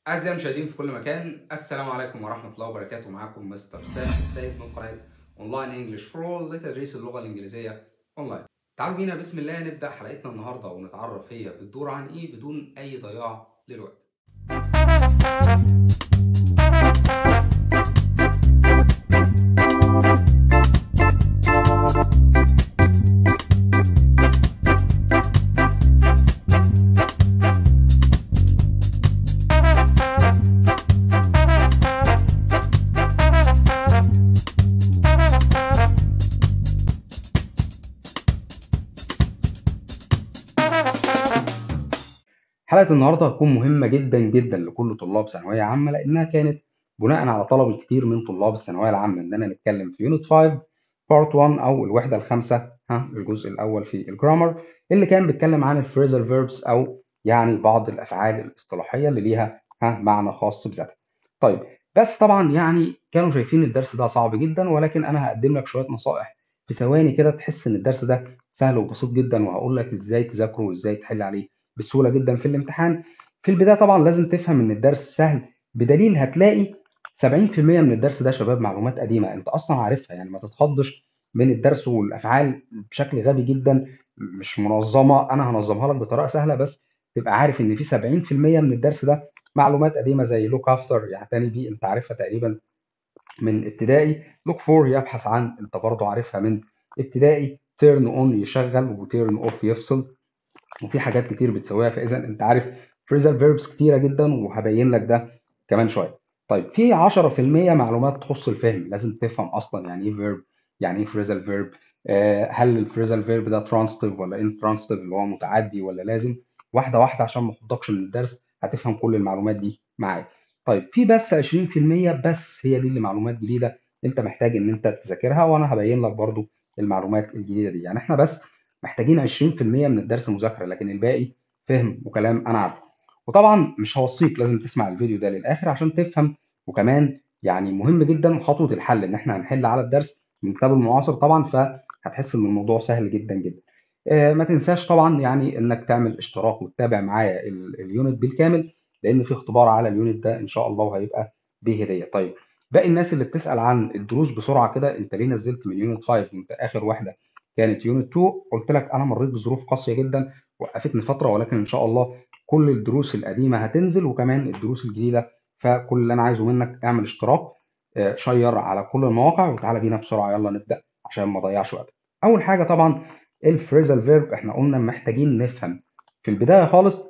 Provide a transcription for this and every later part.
أعزائي المشاهدين في كل مكان السلام عليكم ورحمة الله وبركاته معاكم مستر سامح السيد من قناة أونلاين إنجلش فور لتدريس اللغة الإنجليزية أونلاين تعالوا بينا بسم الله نبدأ حلقتنا النهاردة ونتعرف هي بتدور عن إيه بدون أي ضياع للوقت حلقة النهاردة هتكون مهمة جدا جدا لكل طلاب ثانوية عامة لأنها كانت بناء على طلب الكثير من طلاب الثانوية العامة إننا نتكلم في يونت 5 بارت 1 أو الوحدة الخامسة ها الجزء الأول في الجرامر اللي كان بيتكلم عن الفريزال فيربس أو يعني بعض الأفعال الاصطلاحية اللي ليها ها معنى خاص بذاتها. طيب بس طبعا يعني كانوا شايفين الدرس ده صعب جدا ولكن أنا هقدم لك شوية نصائح في ثواني كده تحس إن الدرس ده سهل وبسيط جدا وهقول لك إزاي تذاكره وإزاي تحل عليه بسهوله جدا في الامتحان في البدايه طبعا لازم تفهم ان الدرس سهل بدليل هتلاقي 70% من الدرس ده شباب معلومات قديمه انت اصلا عارفها يعني ما تتخضش من الدرس والافعال بشكل غبي جدا مش منظمه انا هنظمها لك بطريقه سهله بس تبقى عارف ان في 70% من الدرس ده معلومات قديمه زي لوك افتر يعتني بيه انت عارفها تقريبا من ابتدائي لوك فور يبحث عن انت برضه عارفها من ابتدائي تيرن اون يشغل وتيرن اوف يفصل وفي حاجات كتير بتسويها فاذا انت عارف فريزال فيربس كتيره جدا وهبين لك ده كمان شويه طيب في 10% معلومات تخص الفهم لازم تفهم اصلا يعني ايه فيرب يعني ايه فريزال فيرب آه هل الفريزال فيرب ده ترانستيف ولا ان ترانستيف اللي هو متعدي ولا لازم واحده واحده عشان ما اخضكش من الدرس هتفهم كل المعلومات دي معايا طيب في بس 20% بس هي دي اللي معلومات جديده انت محتاج ان انت تذاكرها وانا هبين لك برضو المعلومات الجديده دي يعني احنا بس محتاجين 20% من الدرس مذاكره لكن الباقي فهم وكلام انا عارفه وطبعا مش هوصيك لازم تسمع الفيديو ده للاخر عشان تفهم وكمان يعني مهم جدا خطوه الحل ان احنا هنحل على الدرس من كتاب المعاصر طبعا فهتحس ان الموضوع سهل جدا جدا آه ما تنساش طبعا يعني انك تعمل اشتراك وتتابع معايا اليونت بالكامل لان في اختبار على اليونت ده ان شاء الله وهيبقى بهديه طيب باقي الناس اللي بتسال عن الدروس بسرعه كده انت ليه نزلت من يونت 5 وانت اخر واحده كانت يونت 2 قلت لك انا مريت بظروف قاسيه جدا وقفتني فتره ولكن ان شاء الله كل الدروس القديمه هتنزل وكمان الدروس الجديده فكل اللي انا عايزه منك اعمل اشتراك شير على كل المواقع وتعالى بينا بسرعه يلا نبدا عشان ما اضيعش وقت اول حاجه طبعا الفريزال فيرب احنا قلنا محتاجين نفهم في البدايه خالص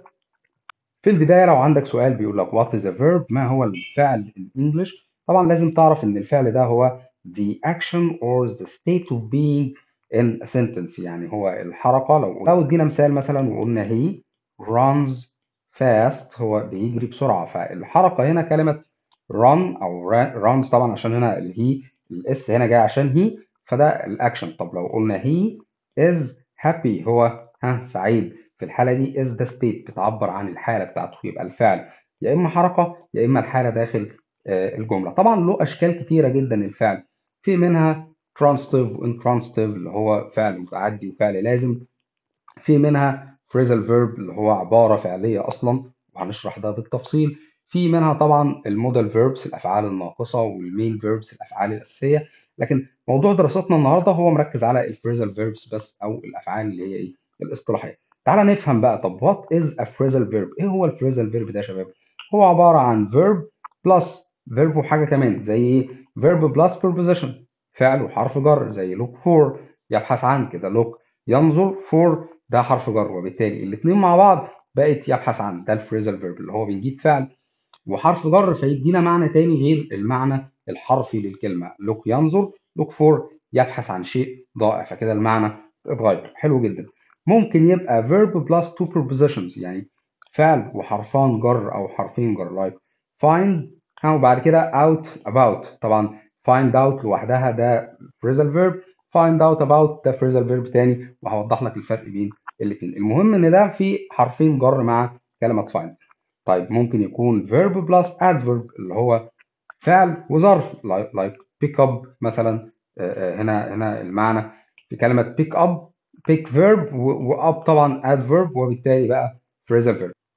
في البدايه لو عندك سؤال بيقول لك وات از فيرب ما هو الفعل الانجليش طبعا لازم تعرف ان الفعل ده هو the action or the state of being in a sentence يعني هو الحركة لو لو ادينا مثال مثلا وقلنا he runs fast هو بيجري بسرعة فالحركة هنا كلمة run أو runs طبعا عشان هنا الهي الاس هنا جاي عشان هي فده الأكشن طب لو قلنا he is happy هو ها سعيد في الحالة دي is the state بتعبر عن الحالة بتاعته يبقى الفعل يا إما حركة يا إما الحالة داخل الجملة طبعا له أشكال كتيرة جدا الفعل في منها transitive وintransitive اللي هو فعل متعدي وفعل لازم في منها phrasal verb اللي هو عبارة فعلية أصلا وهنشرح ده بالتفصيل في منها طبعا المودال verbs الأفعال الناقصة والمين verbs الأفعال الأساسية لكن موضوع دراستنا النهاردة هو مركز على الphrasal verbs بس أو الأفعال اللي هي إيه الاصطلاحية تعال نفهم بقى طب what is a phrasal verb إيه هو الphrasal verb ده يا شباب هو عبارة عن verb plus verb وحاجة كمان زي إيه verb plus preposition فعل وحرف جر زي look for يبحث عن كده look ينظر for ده حرف جر وبالتالي الاثنين مع بعض بقت يبحث عن ده الفريزال فيرب اللي هو بنجيب فعل وحرف جر فيدينا معنى تاني غير المعنى الحرفي للكلمة look ينظر look for يبحث عن شيء ضائع فكده المعنى اتغير حلو جدا ممكن يبقى verb plus two prepositions يعني فعل وحرفان جر او حرفين جر like find وبعد كده out about طبعا find out لوحدها ده phrasal verb find out about ده phrasal verb تاني وهوضح لك الفرق بين الاثنين المهم ان ده في حرفين جر مع كلمة find طيب ممكن يكون verb plus adverb اللي هو فعل وظرف like, like pick up مثلا هنا هنا المعنى في كلمة pick up pick verb و up طبعا adverb وبالتالي بقى phrasal verb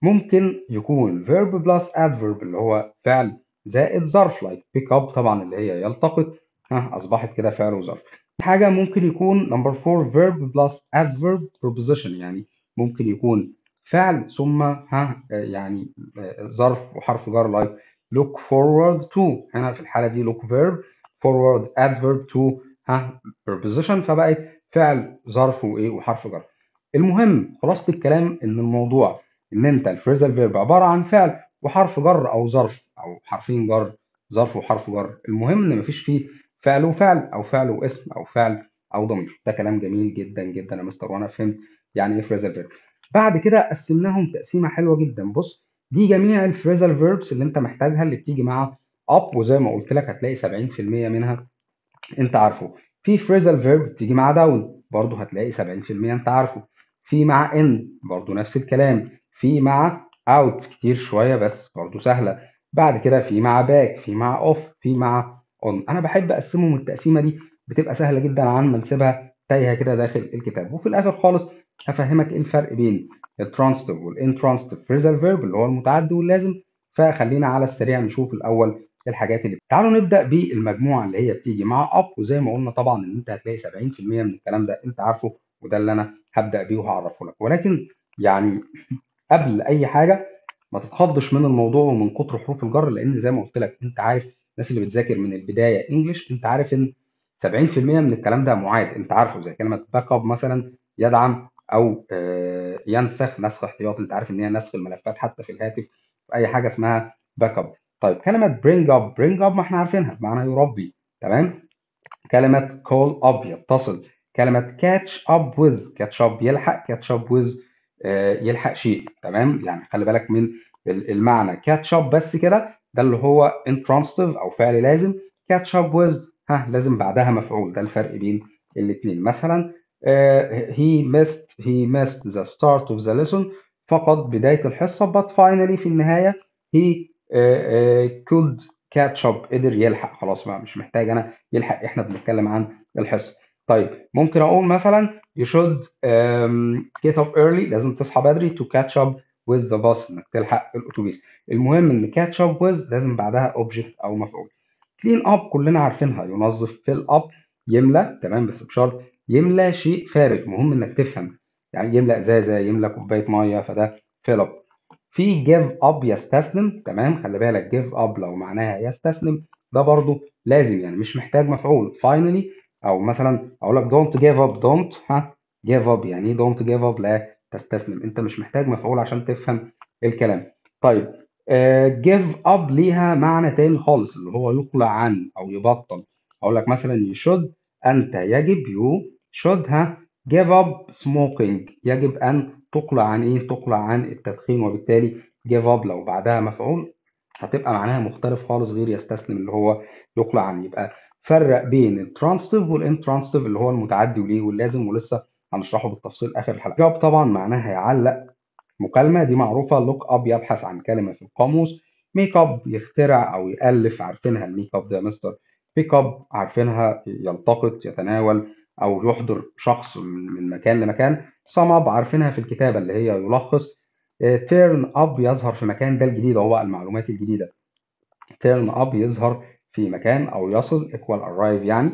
ممكن يكون verb plus adverb اللي هو فعل زائد ظرف like pick up طبعا اللي هي يلتقط ها أصبحت كده فعل وظرف حاجة ممكن يكون number four verb plus adverb preposition يعني ممكن يكون فعل ثم ها يعني ظرف وحرف جر like look forward to هنا في الحالة دي look verb forward adverb to ها preposition فبقت فعل ظرف وايه وحرف جر المهم خلاصة الكلام ان الموضوع ان انت الفريزال فيرب عبارة عن فعل وحرف جر او ظرف او حرفين جر ظرف وحرف جر المهم ان مفيش فيه فعل وفعل او فعل واسم او فعل او ضمير ده كلام جميل جدا جدا يا مستر وانا فهمت يعني ايه فريزال فيرب بعد كده قسمناهم تقسيمه حلوه جدا بص دي جميع الفريزال فيربس اللي انت محتاجها اللي بتيجي مع اب وزي ما قلت لك هتلاقي 70% منها انت عارفه في فريزال فيرب بتيجي مع داون برضه هتلاقي 70% انت عارفه في مع ان برضه نفس الكلام في مع اوت كتير شويه بس برضه سهله بعد كده في مع باك في مع اوف في مع اون انا بحب اقسمهم التقسيمه دي بتبقى سهله جدا عن ما نسيبها تايهه كده داخل الكتاب وفي الاخر خالص هفهمك ايه الفرق بين الترانستيف والانترانستيف فريزال فيرب اللي هو المتعدي واللازم فخلينا على السريع نشوف الاول الحاجات اللي تعالوا نبدا بالمجموعه اللي هي بتيجي مع اب وزي ما قلنا طبعا ان انت هتلاقي 70% من الكلام ده انت عارفه وده اللي انا هبدا بيه وهعرفه لك ولكن يعني قبل اي حاجه ما تتخضش من الموضوع ومن كتر حروف الجر لان زي ما قلت لك انت عارف الناس اللي بتذاكر من البدايه انجلش انت عارف ان 70% من الكلام ده معاد انت عارفه زي كلمه باك اب مثلا يدعم او ينسخ نسخ احتياطي انت عارف ان هي نسخ الملفات حتى في الهاتف في اي حاجه اسمها باك اب طيب كلمه برينج اب برينج اب ما احنا عارفينها بمعنى يربي تمام كلمه كول اب يتصل كلمه كاتش اب ويز كاتش اب يلحق كاتش اب ويز يلحق شيء تمام يعني خلي بالك من المعنى كاتش اب بس كده ده اللي هو intransitive او فعل لازم catch up with ها لازم بعدها مفعول ده الفرق بين الاثنين مثلا uh, he missed he missed the start of the lesson فقد بداية الحصة but finally في النهاية he uh, uh, could catch up قدر يلحق خلاص بقى مش محتاج انا يلحق احنا بنتكلم عن الحصة طيب ممكن اقول مثلا you should um, get up early لازم تصحى بدري to catch up with the bus انك تلحق الاتوبيس المهم ان catch up with لازم بعدها object او مفعول clean up كلنا عارفينها ينظف fill up يملى تمام بس بشرط يملى شيء فارغ مهم انك تفهم يعني يملى ازازه يملى كوبايه ميه فده fill up في give up يستسلم تمام خلي بالك give up لو معناها يستسلم ده برضو لازم يعني مش محتاج مفعول finally او مثلا اقول لك don't give up don't ها give up يعني ايه don't give up لا تستسلم انت مش محتاج مفعول عشان تفهم الكلام طيب uh, give up ليها معنى تاني خالص اللي هو يقلع عن او يبطل اقول لك مثلا you should انت يجب you should ها give up smoking يجب ان تقلع عن ايه تقلع عن التدخين وبالتالي give up لو بعدها مفعول هتبقى معناها مختلف خالص غير يستسلم اللي هو يقلع عن يبقى فرق بين الترانستيف والانترانستيف اللي هو المتعدي وليه واللازم ولسه هنشرحه بالتفصيل اخر الحلقه جاب طبعا معناها يعلق مكالمه دي معروفه لوك اب يبحث عن كلمه في القاموس ميك اب يخترع او يالف عارفينها الميك اب ده يا مستر بيك اب عارفينها يلتقط يتناول او يحضر شخص من مكان لمكان سم اب عارفينها في الكتابه اللي هي يلخص تيرن اب يظهر في مكان ده الجديد هو المعلومات الجديده تيرن اب يظهر في مكان او يصل equal arrive يعني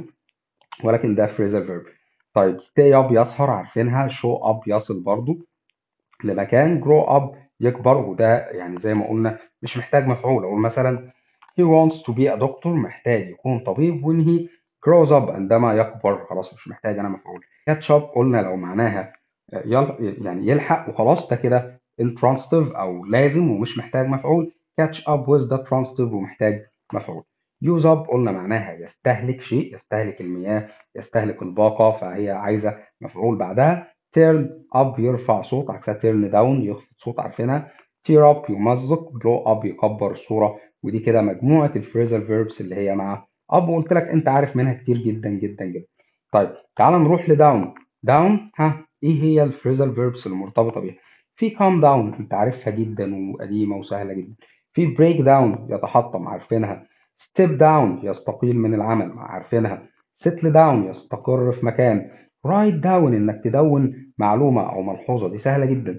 ولكن ده phrasal verb طيب stay up يسهر عارفينها show up يصل برضو لمكان grow up يكبر وده يعني زي ما قلنا مش محتاج مفعول اقول مثلا he wants to be a doctor محتاج يكون طبيب when he grows up عندما يكبر خلاص مش محتاج انا مفعول catch up قلنا لو معناها يل يعني يلحق وخلاص ده كده intransitive او لازم ومش محتاج مفعول catch up with ده transitive ومحتاج مفعول use up قلنا معناها يستهلك شيء يستهلك المياه يستهلك الباقة فهي عايزة مفعول بعدها turn up يرفع صوت عكسها turn down يخفض صوت عارفينها tear up يمزق blow up يكبر الصورة ودي كده مجموعة الفريزال verbs اللي هي مع up وقلت لك انت عارف منها كتير جدا جدا جدا طيب تعال نروح لداون داون ها ايه هي الفريزال verbs المرتبطة بيها في calm down انت عارفها جدا وقديمة وسهلة جدا في break down يتحطم عارفينها step down يستقيل من العمل عارفينها settle down يستقر في مكان write down انك تدون معلومة او ملحوظة دي سهلة جدا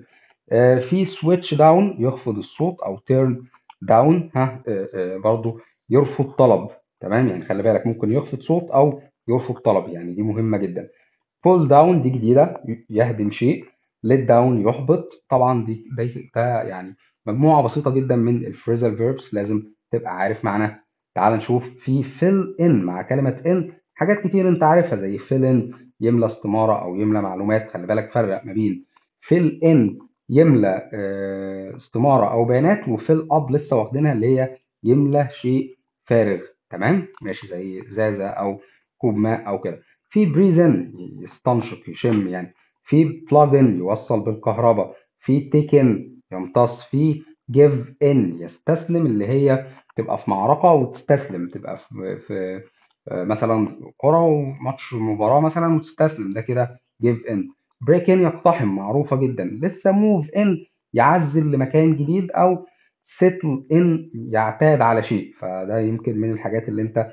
آه، في سويتش داون يخفض الصوت او تيرن داون ها آه، آه، برضو يرفض طلب تمام يعني خلي بالك ممكن يخفض صوت او يرفض طلب يعني دي مهمه جدا بول داون دي جديده ي- يهدم شيء ليت داون يحبط طبعا دي ده, ده يعني مجموعه بسيطه جدا من الفريزال فيربس لازم تبقى عارف معناها تعال نشوف في fill in مع كلمه in حاجات كتير انت عارفها زي fill in يملى استماره او يملى معلومات خلي بالك فرق ما بين fill in يملى آه، استماره او بيانات وفيل اب لسه واخدينها اللي هي يملى شيء فارغ تمام ماشي زي ازازه او كوب ماء او كده في بريزن يستنشق يشم يعني في بلاجن يوصل بالكهرباء في تيكن يمتص في جيف ان يستسلم اللي هي تبقى في معركه وتستسلم تبقى في, في آه، مثلا كرة وماتش مباراة مثلا وتستسلم ده كده جيف ان بريك ان يقتحم معروفة جدا لسه موف ان يعزل لمكان جديد او سيتل ان يعتاد على شيء فده يمكن من الحاجات اللي انت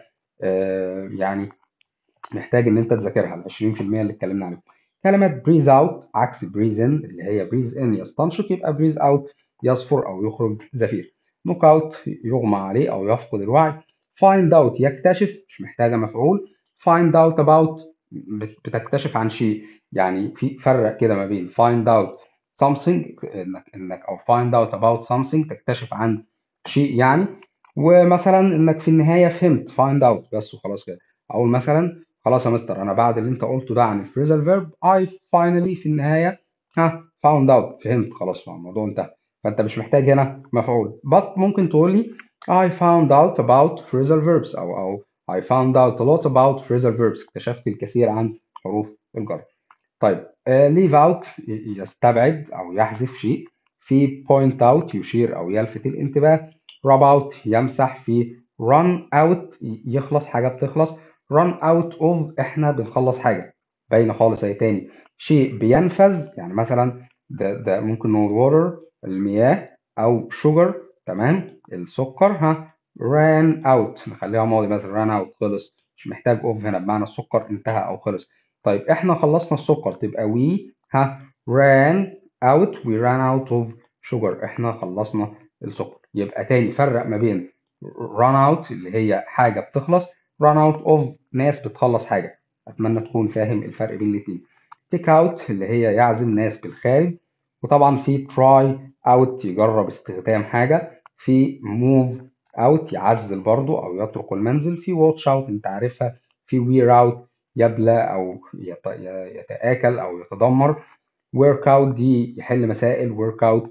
آه، يعني محتاج ان انت تذاكرها ال 20% اللي اتكلمنا عليهم كلمة بريز اوت عكس بريز ان اللي هي بريز ان يستنشق يبقى بريز اوت يصفر او يخرج زفير نوك اوت يغمى عليه او يفقد الوعي find out يكتشف مش محتاجة مفعول find out about بت- بتكتشف عن شيء يعني في فرق كده ما بين find out something انك انك او find out about something تكتشف عن شيء يعني ومثلا انك في النهاية فهمت find out بس وخلاص كده اقول مثلا خلاص يا مستر انا بعد اللي انت قلته ده عن الفريزال فيرب I finally في النهاية ها found out فهمت خلاص الموضوع انتهى فانت مش محتاج هنا مفعول but ممكن تقول لي I found out about phrasal verbs أو أو I found out a lot about phrasal verbs اكتشفت الكثير عن حروف الجر طيب آه leave out ي- يستبعد أو يحذف شيء في point out يشير أو يلفت الانتباه rub out يمسح في run out ي- يخلص حاجة بتخلص run out of إحنا بنخلص حاجة باينة خالص أهي تاني شيء بينفذ يعني مثلا ده, ده ممكن نقول water المياه أو sugar تمام السكر ها ran out نخليها ماضي مثلا ran out خلص مش محتاج اوف هنا بمعنى السكر انتهى او خلص طيب احنا خلصنا السكر تبقى we ها ran out we ran out of sugar احنا خلصنا السكر يبقى تاني فرق ما بين run out اللي هي حاجة بتخلص run out of ناس بتخلص حاجة اتمنى تكون فاهم الفرق بين الاتنين take out اللي هي يعزم ناس بالخارج وطبعا في try out يجرب استخدام حاجة في move out يعزل برضو أو يترك المنزل في watch out أنت عارفها في wear out يبلى أو يت- يتآكل أو يتدمر work out دي يحل مسائل work out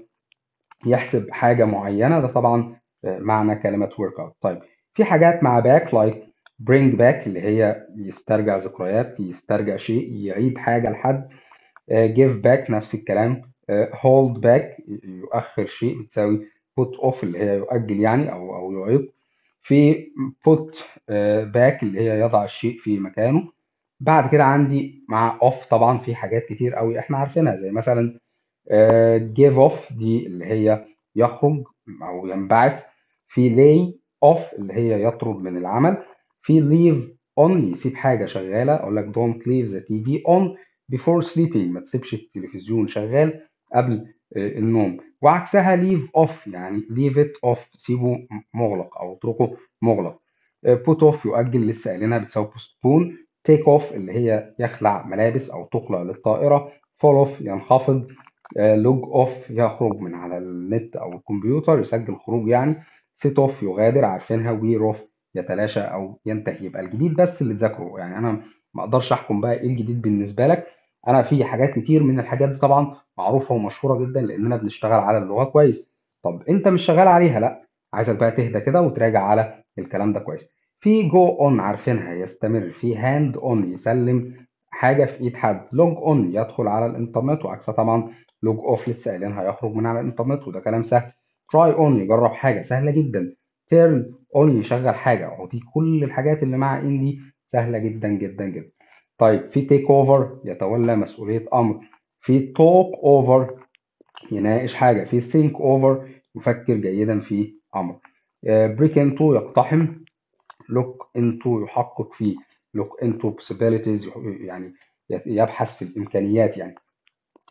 يحسب حاجة معينة ده طبعا معنى كلمة work out طيب في حاجات مع back like bring back اللي هي يسترجع ذكريات يسترجع شيء يعيد حاجة لحد آه، give back نفس الكلام آه، hold back يؤخر شيء بتساوي put off اللي هي يؤجل يعني أو أو يعيق في put آه، back اللي هي يضع الشيء في مكانه بعد كده عندي مع off طبعا في حاجات كتير قوي احنا عارفينها زي مثلا آه، give off دي اللي هي يخرج أو ينبعث في lay off اللي هي يطرد من العمل في leave on يسيب حاجة شغالة أقول لك don't leave the TV on before sleeping ما تسيبش التلفزيون شغال قبل آه، النوم وعكسها leave off يعني leave it off سيبه مغلق أو اتركه مغلق آه، put off يؤجل لسه قايلينها بتساوي postpone take off اللي هي يخلع ملابس أو تقلع للطائرة fall off ينخفض لوج اوف يخرج من على النت او الكمبيوتر يسجل خروج يعني سيت اوف يغادر عارفينها وير اوف يتلاشى او ينتهي يبقى الجديد بس اللي تذاكره يعني انا ما اقدرش احكم بقى ايه الجديد بالنسبه لك انا في حاجات كتير من الحاجات دي طبعا معروفه ومشهوره جدا لاننا بنشتغل على اللغه كويس طب انت مش شغال عليها لا عايزك بقى تهدى كده وتراجع على الكلام ده كويس في جو اون عارفينها يستمر في هاند اون يسلم حاجه في ايد حد لوج اون يدخل على الانترنت وعكسها طبعا لوج اوف لسه قايلينها يخرج من على الانترنت وده كلام سهل تراي اون يجرب حاجه سهله جدا تيرن اون يشغل حاجه ودي كل الحاجات اللي مع ان دي سهله جدا جدا جدا طيب في تيك اوفر يتولى مسؤوليه امر في توك اوفر يناقش حاجه في ثينك اوفر يفكر جيدا في امر بريك انتو يقتحم لوك انتو يحقق فيه لوك انتو possibilities يعني يبحث في الامكانيات يعني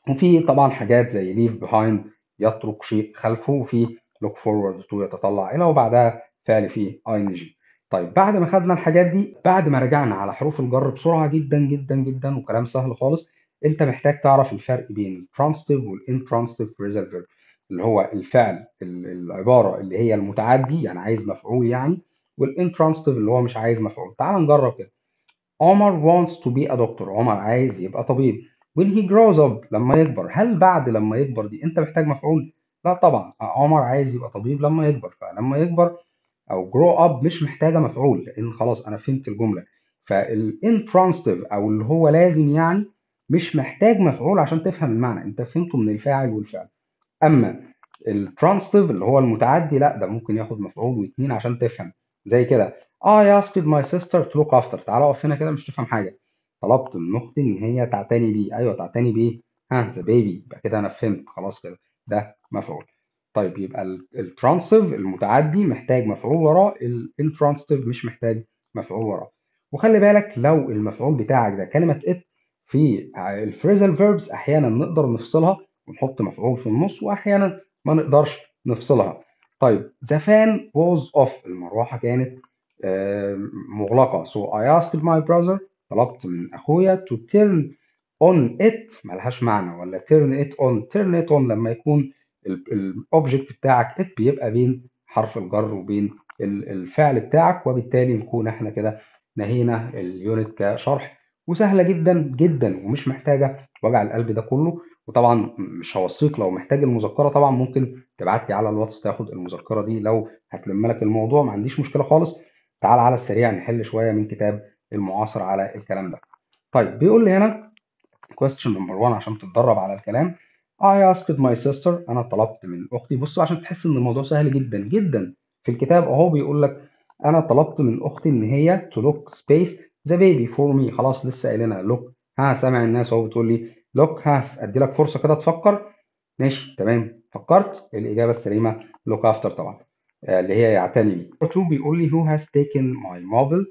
وفي طبعا حاجات زي leave behind يترك شيء خلفه وفي look forward to يتطلع إلى وبعدها فعل فيه ing طيب بعد ما خدنا الحاجات دي بعد ما رجعنا على حروف الجر بسرعة جدا جدا جدا وكلام سهل خالص انت محتاج تعرف الفرق بين الترانستيف والانترانستيف phrasal verb اللي هو الفعل ال- العبارة اللي هي المتعدي يعني عايز مفعول يعني والانترانستيف اللي هو مش عايز مفعول تعال نجرب كده عمر wants to be a doctor عمر عايز يبقى طبيب when he grows up لما يكبر هل بعد لما يكبر دي انت محتاج مفعول لا طبعا عمر عايز يبقى طبيب لما يكبر فلما يكبر او grow up مش محتاجه مفعول لان خلاص انا فهمت الجمله فالانترانستيف او اللي هو لازم يعني مش محتاج مفعول عشان تفهم المعنى انت فهمته من الفاعل والفعل اما الترانستيف اللي هو المتعدي لا ده ممكن ياخد مفعول واتنين عشان تفهم زي كده I asked my sister to look after تعالى اقف هنا كده مش تفهم حاجه طلبت من اختي ان هي تعتني بيه ايوه تعتني بيه ها ذا بيبي يبقى كده انا فهمت خلاص كده ده مفعول طيب يبقى الترانسيف المتعدي محتاج مفعول وراه الانترانسيف مش محتاج مفعول وراه وخلي بالك لو المفعول بتاعك ده كلمه ات في الفريزال فيربس احيانا نقدر نفصلها ونحط مفعول في النص واحيانا ما نقدرش نفصلها طيب the fan was off المروحه كانت آه، مغلقه so I asked my brother طلبت من اخويا to turn on it ملهاش معنى ولا turn it on turn it on لما يكون الاوبجكت بتاعك it بيبقى بين حرف الجر وبين ال- الفعل بتاعك وبالتالي نكون احنا كده نهينا اليونت كشرح وسهله جدا جدا ومش محتاجه وجع القلب ده كله وطبعا مش هوصيك لو محتاج المذكره طبعا ممكن تبعت لي على الواتس تاخد المذكره دي لو هتلم لك الموضوع ما عنديش مشكله خالص تعال على السريع نحل شويه من كتاب المعاصر على الكلام ده طيب بيقول لي هنا question number 1 عشان تتدرب على الكلام I asked my sister أنا طلبت من أختي بصوا عشان تحس إن الموضوع سهل جدا جدا في الكتاب أهو بيقول لك أنا طلبت من أختي إن هي to look space the baby for me خلاص لسه قايلينها look ها سامع الناس أهو بتقول لي look ها أدي لك فرصة كده تفكر ماشي تمام فكرت الإجابة السليمة look after طبعا آه، اللي هي يعتني بيه. Number two بيقول لي who has taken my mobile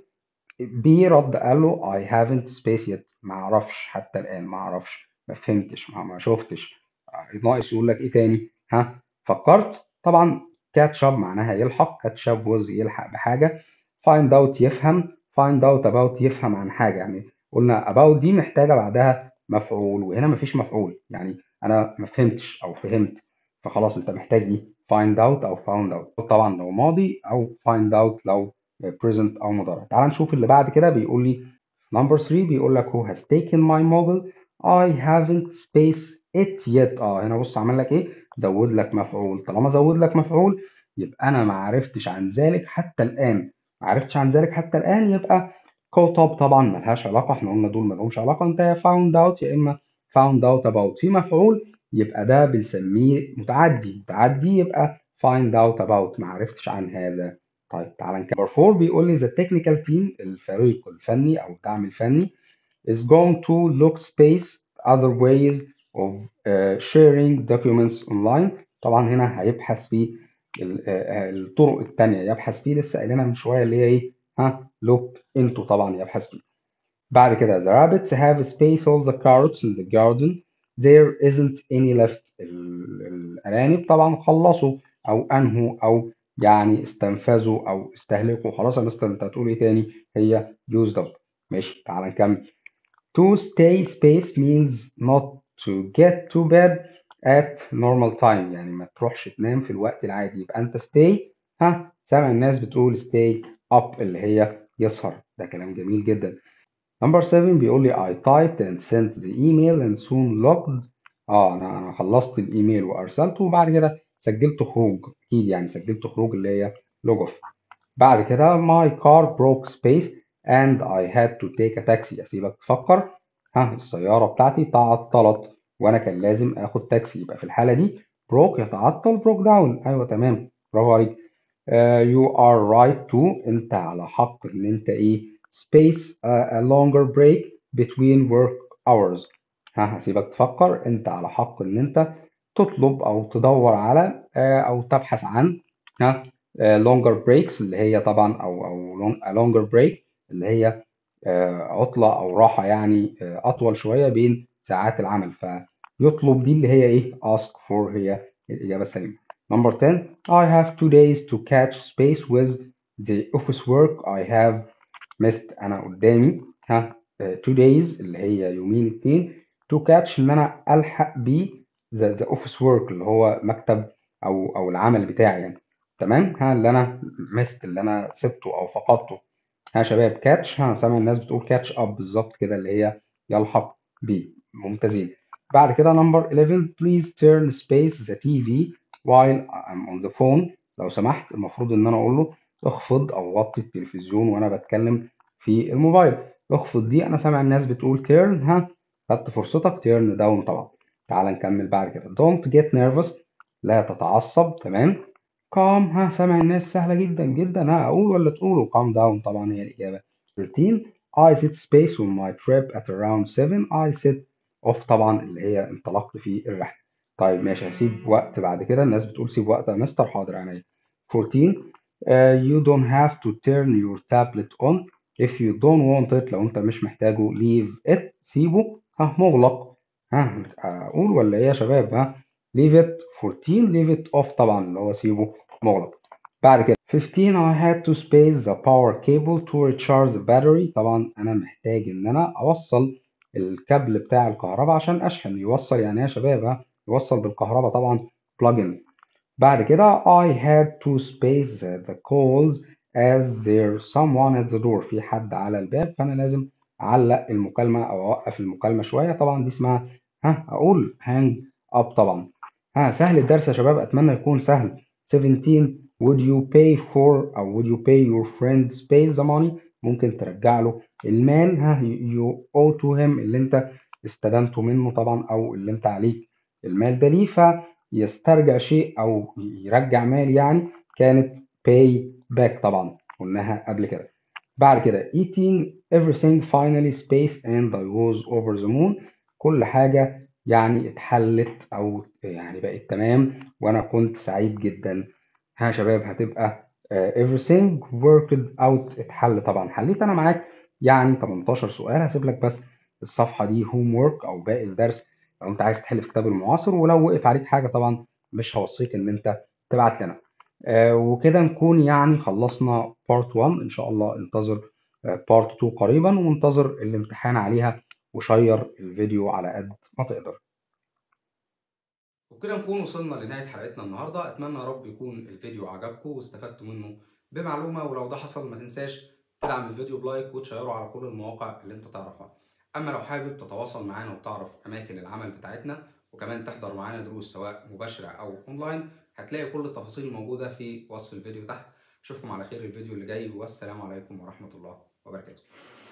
بي رد قال له I haven't space yet ما اعرفش حتى الآن ما اعرفش ما فهمتش ما, ما شفتش آه، ناقص يقول لك ايه تاني ها فكرت طبعا catch up معناها يلحق catch up was يلحق بحاجة find out يفهم find out about يفهم عن حاجة يعني قلنا about دي محتاجة بعدها مفعول وهنا مفيش مفعول يعني انا ما فهمتش او فهمت فخلاص انت محتاج دي find out او found out طبعا لو ماضي او find out لو present او مضارع تعال نشوف اللي بعد كده بيقول لي number 3 بيقول لك who has taken my mobile I haven't space it yet اه هنا بص عمل لك ايه زود لك مفعول طالما زود لك مفعول يبقى انا ما عرفتش عن ذلك حتى الان ما عرفتش عن ذلك حتى الان يبقى caught up طبعا ملهاش علاقه احنا قلنا دول ملهمش علاقه انت يا found out يا اما found out about في مفعول يبقى ده بنسميه متعدي متعدي يبقى find out about ما عرفتش عن هذا طيب تعالى نكمل نمبر 4 بيقول لي the technical team الفريق الفني او الدعم الفني is going to look space other ways of uh, sharing documents online طبعا هنا هيبحث في ال- آه، الطرق التانية يبحث فيه لسه قايلينها من شوية اللي هي ايه ها look into طبعا يبحث فيه بعد كده the rabbits have space all the carrots in the garden there isn't any left ال- الأرانب طبعا خلصوا أو أنهوا أو يعني استنفذوا أو استهلكوا خلاص يا مستر أنت هتقول إيه تاني هي used up ماشي تعال نكمل To stay space means not to get to bed at normal time يعني ما تروحش تنام في الوقت العادي يبقى أنت stay ها سامع الناس بتقول stay up اللي هي يسهر ده كلام جميل جدا Number 7 بيقول لي I typed and sent the email and soon logged اه انا انا خلصت الايميل وارسلته وبعد كده سجلت خروج اكيد يعني سجلت خروج اللي هي log off بعد كده my car broke space and I had to take a taxi اسيبك تفكر ها السيارة بتاعتي تعطلت وانا كان لازم اخد تاكسي يبقى في الحالة دي broke يتعطل broke down ايوه تمام برافو عليك uh, you are right to انت على حق ان انت ايه space uh, a longer break between work hours ها هسيبك تفكر انت على حق ان انت تطلب او تدور على آه، او تبحث عن ها آه، longer breaks اللي هي طبعا او او long- a longer break اللي هي آه، عطلة او راحة يعني آه، اطول شوية بين ساعات العمل ف يطلب دي اللي هي ايه ask for هي الإجابة السليمة number 10 I have two days to catch space with the office work I have missed أنا قدامي ها uh, two days اللي هي يومين اتنين to catch إن أنا ألحق ب the, the office work اللي هو مكتب أو أو العمل بتاعي يعني تمام ها اللي أنا missed اللي أنا سبته أو فقدته ها شباب كاتش ها سامع الناس بتقول كاتش اب بالظبط كده اللي هي يلحق بي ممتازين بعد كده نمبر 11 please turn space the TV while I'm on the phone لو سمحت المفروض ان انا اقول له اخفض او وطي التلفزيون وانا بتكلم في الموبايل اخفض دي انا سامع الناس بتقول turn ها خدت فرصتك turn down طبعا تعال نكمل بعد كده don't get nervous لا تتعصب تمام calm ها سامع الناس سهلة جدا جدا ها أقول ولا تقولوا calm down طبعا هي الإجابة 13 I set space on my trip at around 7 I set off طبعا اللي هي انطلقت في الرحلة طيب ماشي هسيب وقت بعد كده الناس بتقول سيب وقت يا مستر حاضر عينيا 14 uh, you don't have to turn your tablet on if you don't want it لو انت مش محتاجه leave it سيبه ها مغلق ها اقول ولا ايه يا شباب ها leave it 14 leave it off طبعا اللي هو سيبه مغلق بعد كده 15 I had to space the power cable to recharge the battery طبعا انا محتاج ان انا اوصل الكابل بتاع الكهرباء عشان اشحن يوصل يعني يا شباب ها يوصل بالكهرباء طبعا plug in بعد كده I had to space the calls as there someone at the door في حد على الباب فانا لازم اعلق المكالمة او اوقف المكالمة شوية طبعا دي اسمها ها اقول hang up طبعا ها سهل الدرس يا شباب اتمنى يكون سهل 17 would you pay for او would you pay your friend space the money ممكن ترجع له المال ها you owe to him اللي انت استلمته منه طبعا او اللي انت عليك المال ده ليه فيسترجع شيء او يرجع مال يعني كانت pay back طبعا قلناها قبل كده بعد كده eating everything finally space and I was over the moon كل حاجة يعني اتحلت او يعني بقت تمام وانا كنت سعيد جدا ها شباب هتبقى uh, everything worked out اتحل طبعا حليت انا معاك يعني 18 سؤال هسيب لك بس الصفحة دي هوم ورك او باقي الدرس لو انت عايز تحل في كتاب المعاصر ولو وقف عليك حاجة طبعا مش هوصيك ان انت تبعت لنا آه وكده نكون يعني خلصنا بارت 1 ان شاء الله انتظر بارت 2 قريبا وانتظر الامتحان عليها وشير الفيديو على قد ما تقدر وبكده نكون وصلنا لنهاية حلقتنا النهاردة أتمنى يا رب يكون الفيديو عجبكم واستفدتوا منه بمعلومة ولو ده حصل ما تنساش تدعم الفيديو بلايك وتشيره على كل المواقع اللي انت تعرفها أما لو حابب تتواصل معانا وتعرف أماكن العمل بتاعتنا وكمان تحضر معانا دروس سواء مباشرة أو أونلاين هتلاقي كل التفاصيل موجودة في وصف الفيديو تحت أشوفكم على خير الفيديو اللي جاي والسلام عليكم ورحمة الله وبركاته